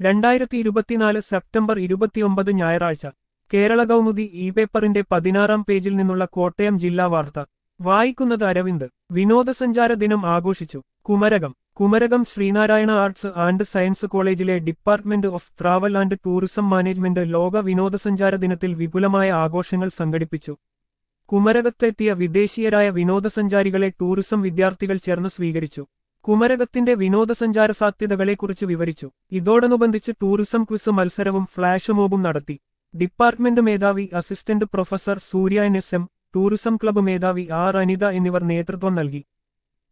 രണ്ടായിരത്തി ഇരുപത്തിനാല് സെപ്റ്റംബർ ഇരുപത്തിയൊമ്പത് ഞായറാഴ്ച കേരള കൗമുദി ഇ പേപ്പറിന്റെ പതിനാറാം പേജിൽ നിന്നുള്ള കോട്ടയം ജില്ലാ വാർത്ത വായിക്കുന്നത് അരവിന്ദ് വിനോദസഞ്ചാര ദിനം ആഘോഷിച്ചു Kumarakom Kumarakom Sreenarayana arts and science കോളേജിലെ department of travel and tourism management ലോക വിനോദസഞ്ചാര ദിനത്തിൽ വിപുലമായ ആഘോഷങ്ങൾ സംഘടിപ്പിച്ചു കുമരകത്തെത്തിയ വിദേശീയരായ വിനോദസഞ്ചാരികളെ ടൂറിസം വിദ്യാർത്ഥികൾ ചേർന്ന് സ്വീകരിച്ചു കുമരകത്തിന്റെ വിനോദസഞ്ചാര സാധ്യതകളെക്കുറിച്ച് വിവരിച്ചു ഇതോടനുബന്ധിച്ച് ടൂറിസം ക്വിസ് മത്സരവും ഫ്ലാഷ് മോബും നടത്തി ഡിപ്പാർട്ട്മെന്റ് മേധാവി assistant professor Surya N S M tourism club മേധാവി ആർ അനിത എന്നിവർ നേതൃത്വം നൽകി